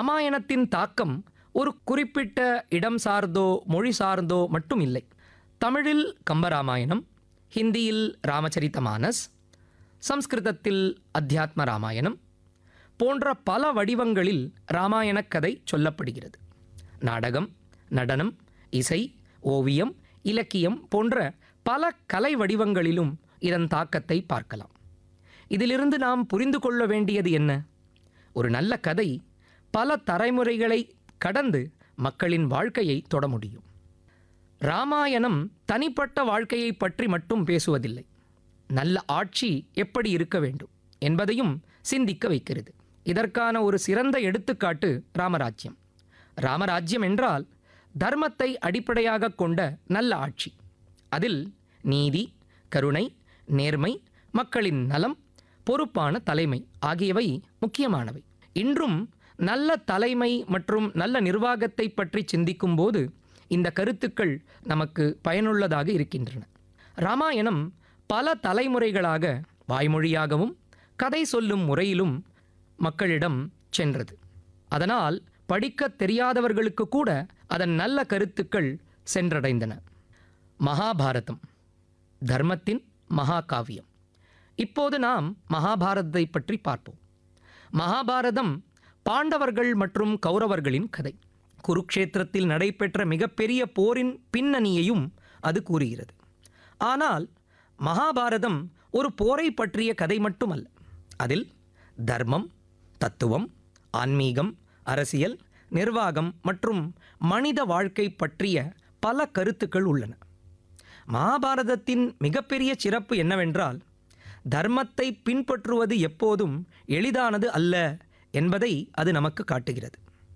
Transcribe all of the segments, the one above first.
ராமாயணத்தின் தாக்கம் ஒரு குறிப்பிட்ட இடம் சார்ந்தோ மொழி சார்ந்தோ மட்டும் இல்லை தமிழில் கம்பராமாயணம் ஹிந்தியில் ராமச்சரித்தமானஸ் சம்ஸ்கிருதத்தில் அத்தியாத்ம ராமாயணம் போன்ற பல வடிவங்களில் ராமாயணக் கதை சொல்லப்படுகிறது நாடகம் நடனம் இசை ஓவியம் இலக்கியம் போன்ற பல கலை வடிவங்களிலும் இதன் தாக்கத்தை பார்க்கலாம் இதிலிருந்து நாம் புரிந்து கொள்ள வேண்டியது என்ன ஒரு நல்ல கதை பல தலைமுறைகளை கடந்து மக்களின் வாழ்க்கையை தொட முடியும் ராமாயணம் தனிப்பட்ட வாழ்க்கையை பற்றி மட்டும் பேசுவதில்லை நல்ல ஆட்சி எப்படி இருக்க வேண்டும் என்பதையும் சிந்திக்க வைக்கிறது இதற்கான ஒரு சிறந்த எடுத்துக்காட்டு ராமராஜ்யம் ராமராஜ்யம் என்றால் தர்மத்தை அடிப்படையாக கொண்ட நல்ல ஆட்சி அதில் நீதி கருணை நேர்மை மக்களின் நலம் பொறுப்பான தலைமை ஆகியவை முக்கியமானவை இன்றும் நல்ல தலைமை மற்றும் நல்ல நிர்வாகத்தை பற்றி சிந்திக்கும்போது இந்த கருத்துக்கள் நமக்கு பயனுள்ளதாக இருக்கின்றன ராமாயணம் பல தலைமுறைகளாக வாய்மொழியாகவும் கதை சொல்லும் முறையிலும் மக்களிடம் சென்றது அதனால் படிக்கத் தெரியாதவர்களுக்கு கூட அதன் நல்ல கருத்துக்கள் சென்றடைந்தன மகாபாரதம் தர்மத்தின் மகாகாவியம் இப்போது நாம் மகாபாரதத்தை பற்றி பார்ப்போம் மகாபாரதம் பாண்டவர்கள் மற்றும் கௌரவர்களின் கதை குருக்ஷேத்திரத்தில் நடைபெற்ற மிகப்பெரிய போரின் பின்னணியையும் அது கூறுகிறது ஆனால் மகாபாரதம் ஒரு போரை பற்றிய கதை மட்டுமல்ல அதில் தர்மம் தத்துவம் ஆன்மீகம் அரசியல் நிர்வாகம் மற்றும் மனித வாழ்க்கை பற்றிய பல கருத்துக்கள் உள்ளன மகாபாரதத்தின் மிகப்பெரிய சிறப்பு என்னவென்றால் தர்மத்தை பின்பற்றுவது எப்போதும் எளிதானது அல்ல என்பதை அது நமக்கு காட்டுகிறது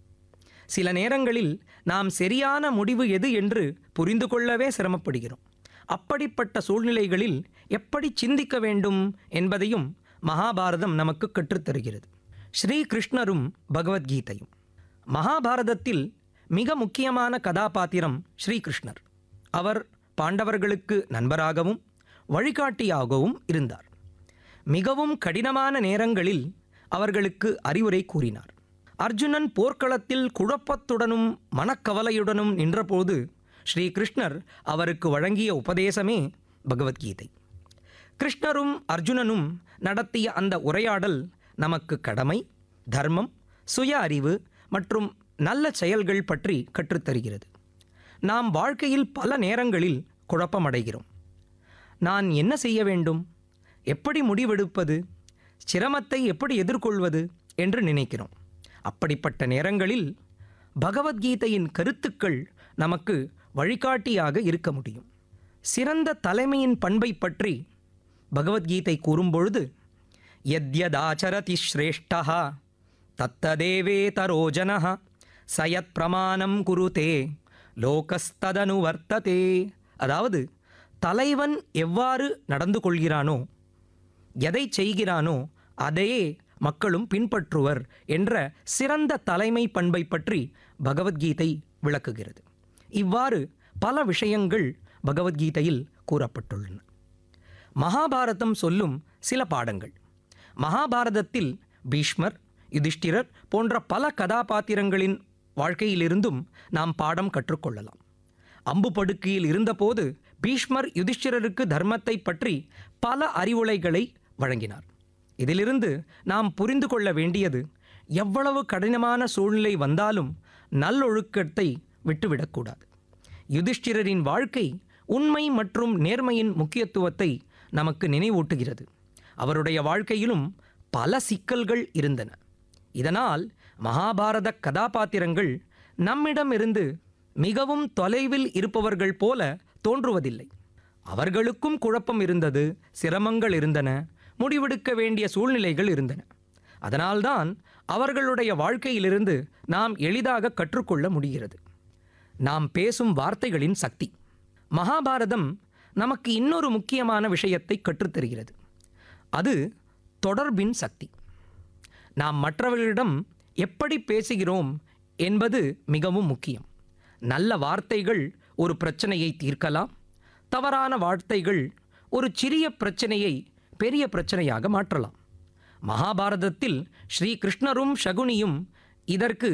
சில நேரங்களில் நாம் சரியான முடிவு எது என்று புரிந்து கொள்ளவே சிரமப்படுகிறோம் அப்படிப்பட்ட சூழ்நிலைகளில் எப்படி சிந்திக்க வேண்டும் என்பதையும் மகாபாரதம் நமக்கு கற்றுத்தருகிறது ஸ்ரீ கிருஷ்ணரும் பகவத்கீதையும் மகாபாரதத்தில் மிக முக்கியமான கதாபாத்திரம் ஸ்ரீகிருஷ்ணர் அவர் பாண்டவர்களுக்கு நண்பராகவும் வழிகாட்டியாகவும் இருந்தார் மிகவும் கடினமான நேரங்களில் அவர்களுக்கு அறிவுரை கூறினார் அர்ஜுனன் போர்க்களத்தில் குழப்பத்துடனும் மனக்கவலையுடனும் நின்றபோது ஸ்ரீகிருஷ்ணர் அவருக்கு வழங்கிய உபதேசமே பகவத்கீதை கிருஷ்ணரும் அர்ஜுனனும் நடத்திய அந்த உரையாடல் நமக்கு கடமை தர்மம் சுய அறிவு மற்றும் நல்ல செயல்கள் பற்றி கற்றுத்தருகிறது நாம் வாழ்க்கையில் பல நேரங்களில் குழப்பமடைகிறோம் நான் என்ன செய்ய வேண்டும் எப்படி முடிவெடுப்பது சிரமத்தை எப்படி எதிர்கொள்வது என்று நினைக்கிறோம் அப்படிப்பட்ட நேரங்களில் பகவத்கீதையின் கருத்துக்கள் நமக்கு வழிகாட்டியாக இருக்க முடியும் சிறந்த தலைமையின் பண்பை பற்றி பகவத்கீதை கூறும்பொழுது யத்யதாச்சரதி ஸ்ரேஷ்டா தத்ததேவேதரோ ஜனः சயத் பிரமாணம் குருதே லோகஸ்ததனு வர்த்ததே அதாவது தலைவன் எவ்வாறு நடந்து கொள்கிறானோ எதை செய்கிறானோ அதையே மக்களும் பின்பற்றுவர் என்ற சிறந்த தலைமை பண்பை பற்றி பகவத்கீதை விளக்குகிறது இவ்வாறு பல விஷயங்கள் பகவத்கீதையில் கூறப்பட்டுள்ளன மகாபாரதம் சொல்லும் சில பாடங்கள் மகாபாரதத்தில் பீஷ்மர் யுதிஷ்டிரர் போன்ற பல கதாபாத்திரங்களின் வாழ்க்கையிலிருந்தும் நாம் பாடம் கற்றுக்கொள்ளலாம் அம்பு படுக்கையில் இருந்தபோது பீஷ்மர் யுதிஷ்டிரருக்கு தர்மத்தை பற்றி பல அறிவுரைகளை வழங்கினார் இதிலிருந்து நாம் புரிந்து கொள்ள வேண்டியது எவ்வளவு கடினமான சூழ்நிலை வந்தாலும் நல்லொழுக்கத்தை விட்டுவிடக்கூடாது யுதிஷ்டிரரின் வாழ்க்கை உண்மை மற்றும் நேர்மையின் முக்கியத்துவத்தை நமக்கு நினைவூட்டுகிறது அவருடைய வாழ்க்கையிலும் பல சிக்கல்கள் இருந்தன இதனால் மகாபாரத கதாபாத்திரங்கள் நம்மிடமிருந்து மிகவும் தொலைவில் இருப்பவர்கள் போல தோன்றுவதில்லை அவர்களுக்கும் குழப்பம் இருந்தது சிரமங்கள் இருந்தன முடிவெடுக்க வேண்டிய சூழ்நிலைகள் இருந்தன அதனால்தான் அவர்களுடைய வாழ்க்கையிலிருந்து நாம் எளிதாக கற்றுக்கொள்ள முடிகிறது நாம் பேசும் வார்த்தைகளின் சக்தி மகாபாரதம் நமக்கு இன்னொரு முக்கியமான விஷயத்தை கற்றுத்தருகிறது அது தொடர்பின் சக்தி நாம் மற்றவர்களிடம் எப்படி பேசுகிறோம் என்பது மிகவும் முக்கியம் நல்ல வார்த்தைகள் ஒரு பிரச்சனையை தீர்க்கலாம் தவறான வார்த்தைகள் ஒரு சிறிய பிரச்சனையை பெரிய பிரச்சனையாக மாற்றலாம் மகாபாரதத்தில் ஸ்ரீ கிருஷ்ணரும் சகுனியும் இதற்கு